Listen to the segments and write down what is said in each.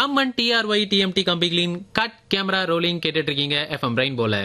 அம்மன் TRY TMT கம்பிகளின் cut camera rolling கேட்டுட்டு இருக்கீங்க எஃப்எம் பிரைன் போல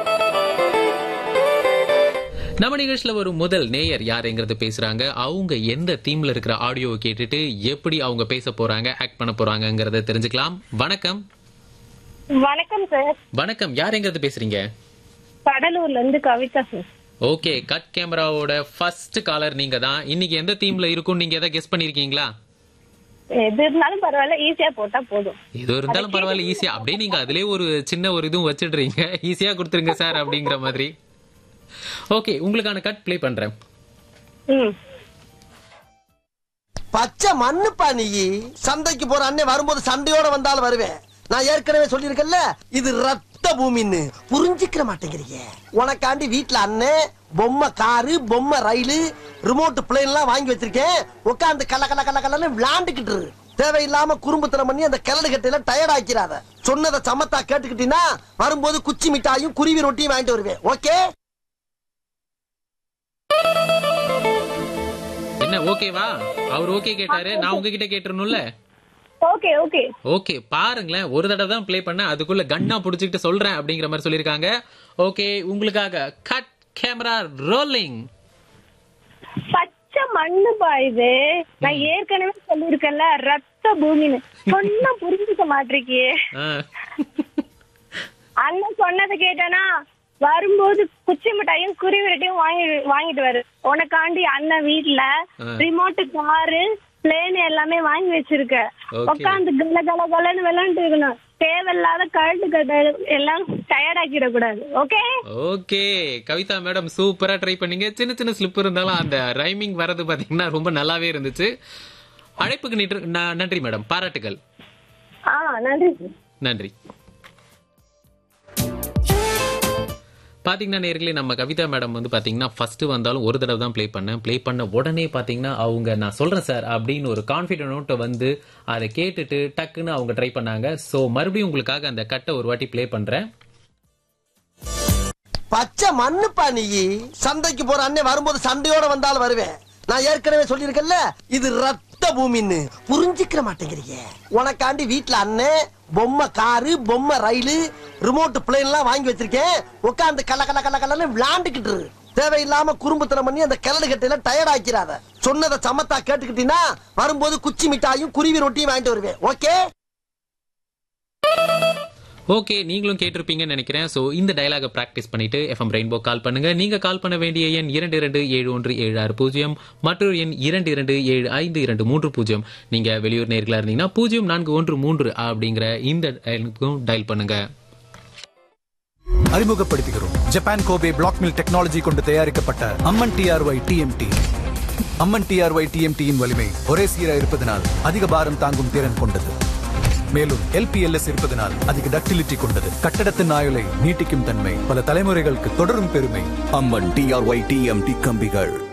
நம்ம நிகழ்ச்சியில ஒரு முதல் நேயர் யாருங்கிறது பேசுறாங்க அவங்க எந்த தீம்ல இருக்கிற ஆடியோவை கேட்டுட்டு எப்படி அவங்க பேச போறாங்க ஆக்ட் பண்ண போறாங்கங்கறத தெரிஞ்சுக்கலாம் வணக்கம் வணக்கம் சார் வணக்கம் யாருங்கிறது பேசுறீங்க கடலூர்ல இருந்து கவிதா சார் ஓகே கட் கேமராவோட ஃபர்ஸ்ட் காலர் நீங்க தான் இன்னைக்கு எந்த தீம்ல இருக்கும் நீங்க எதை கெஸ் பண்ணிருக்கீங்களா எது இருந்தாலும் பரவாயில்ல ஈஸியா போட்டா போதும் எது இருந்தாலும் பரவாயில்ல ஈஸியா அப்படியே நீங்க அதுலயே ஒரு சின்ன ஒரு இதுவும் வச்சிடுறீங்க ஈஸியா கொடுத்துருங்க சார் அப்படிங்கிற மாதிரி ஓகே உங்களுக்கான கட் ப்ளே பண்றேன் ம் பச்சை மண்ணுப்பா நீ சந்தைக்கு போற அண்ணன் வரும்போது சண்டையோட வந்தாலும் வருவேன் நான் ஏற்கனவே சொல்லியிருக்கேன்ல இது ரத்த பூமின்னு புரிஞ்சுக்கிற மாட்டேங்கிறீங்க உனக்காண்டி வீட்டுல அண்ணன் பொம்மை காரு பொம்மை ரயிலு ரிமோட் பிளேன் எல்லாம் வாங்கி வச்சிருக்கேன் உட்காந்து கல கல கல கலன்னு விளாண்டுக்கிட்டு இரு. தேவையில்லாம குறும்புத்தனம் பண்ணி அந்த கிளடு கட்டையில டயர்ட் ஆக்கிறாத சொன்னதை சமத்தா கேட்டுக்கிட்டீங்கன்னா வரும்போது குச்சி மிட்டாயும் குருவி ரொட்டியும் வாங்கிட்டு வருவேன் ஓகே என்ன ஓகேவா அவர் ஓகே கேட்டாரு நான் உங்ககிட்ட கேட்டுறணும்ல ஓகே ஓகே ஓகே பாருங்களேன் ஒரு தடவை தான் ப்ளே பண்ண அதுக்குள்ள கன்னா புடிச்சுக்கிட்டு சொல்றேன் அப்படிங்கிற மாதிரி சொல்லியிருக்காங்க ஓகே உங்களுக்காக கட் கேமரா ரோலிங் பச்சை மண்ணுப்பா இது நான் ஏற்கனவே சொல்லியிருக்கேன்ல ரத்த பூமின்னு சொன்னா புரிஞ்சுக்க மாட்டிருக்கியே அண்ணன் சொன்னதை கேட்டானா வரும்போது குச்சி மிட்டாயும் குருவிரட்டையும் வாங்கி வாங்கிட்டு வரு உனக்காண்டி அண்ணன் வீட்ல ஆ. ரிமோட் காரு பிளேன் எல்லாமே வாங்கி வச்சிருக்க Okay. உட்காந்து கல கல கலன்னு விளையாண்டு இருக்கணும் தேவையில்லாத கழுட்டு கட்ட எல்லாம் டயர்ட் ஆக்கிட கூடாது ஓகே ஓகே கவிதா மேடம் சூப்பரா ட்ரை பண்ணீங்க சின்ன சின்ன ஸ்லிப் இருந்தாலும் அந்த ரைமிங் வரது பாத்தீங்கன்னா ரொம்ப நல்லாவே இருந்துச்சு அழைப்புக்கு நின்று- ந- நன்றி மேடம் பாராட்டுகள் ஆ நன்றி சார் நன்றி பாத்தீங்கன்னா நேர்களே நம்ம கவிதா மேடம் வந்து பாத்தீங்கன்னா ஃபர்ஸ்ட் வந்தாலும் ஒரு தடவை தான் ப்ளே பண்ணேன் ப்ளே பண்ண உடனே பாத்தீங்கன்னா அவங்க நான் சொல்றேன் சார் அப்படின்னு ஒரு கான்பிடன்ட் நோட்டை வந்து அதை கேட்டுட்டு டக்குன்னு அவங்க ட்ரை பண்ணாங்க சோ மறுபடியும் உங்களுக்காக அந்த கட்டை ஒரு வாட்டி ப்ளே பண்றேன் பச்சை மண்ணுப்பா நீ சந்தைக்கு போற அண்ணன் வரும்போது சண்டையோட வந்தாலும் வருவேன் நான் ஏற்கனவே சொல்லியிருக்கேன்ல இது ரத்த பூமின்னு புரிஞ்சுக்கிற மாட்டேங்கிறீங்க உனக்காண்டி வீட்டுல அண்ணன் பொம்மை காரு பொம்மை ரயிலு ரிமோட் பிளேன் எல்லாம் வாங்கி வச்சிருக்கேன் உட்காந்து கல கல கல கலன்னு விளாண்டுக்கிட்டு இரு. தேவையில்லாம குறும்புத்தனம் பண்ணி அந்த கிளடு கட்டையில டயர்ட் ஆக்கிறாத சொன்னதை சமத்தா கேட்டுக்கிட்டீங்கன்னா வரும்போது குச்சி மிட்டாயும் குருவி ரொட்டியும் வாங்கிட்டு வருவேன் ஓகே ஓகே நீங்களும் கேட்டிருப்பீங்கன்னு நினைக்கிறேன் சோ இந்த டயலாக பிராக்டிஸ் பண்ணிட்டு எஃப்எம் ரெயின்போ கால் பண்ணுங்க நீங்க கால் பண்ண வேண்டிய எண் இரண்டு இரண்டு ஏழு ஒன்று ஏழு ஆறு பூஜ்ஜியம் மற்றொரு எண் இரண்டு இரண்டு ஏழு ஐந்து இரண்டு மூன்று பூஜ்ஜியம் நீங்க வெளியூர் நேர்களா இருந்தீங்கன்னா பூஜ்ஜியம் நான்கு ஒன்று மூன்று அப்படிங்கிற இந்த டயலுக்கும் டயல் பண்ணுங்க அறிமுகப்படுத்துகிறோம் Japan Kobe black mill technology கொண்டு தயாரிக்கப்பட்ட Amman TRY TMT Amman TRY டிஎம்டியின் வலிமை ஒரே சீரா இருப்பதனால் அதிக பாரம் தாங்கும் திறன் கொண்டது மேலும் எல்பிஎல்எஸ் இருப்பதனால் அதிக டக்டிலிட்டி கொண்டது கட்டடத்தின் ஆயுளை நீட்டிக்கும் தன்மை பல தலைமுறைகளுக்கு தொடரும் பெருமை அம்மன் டிஆர்ஒய் டிஎம்டி கம்பிகள்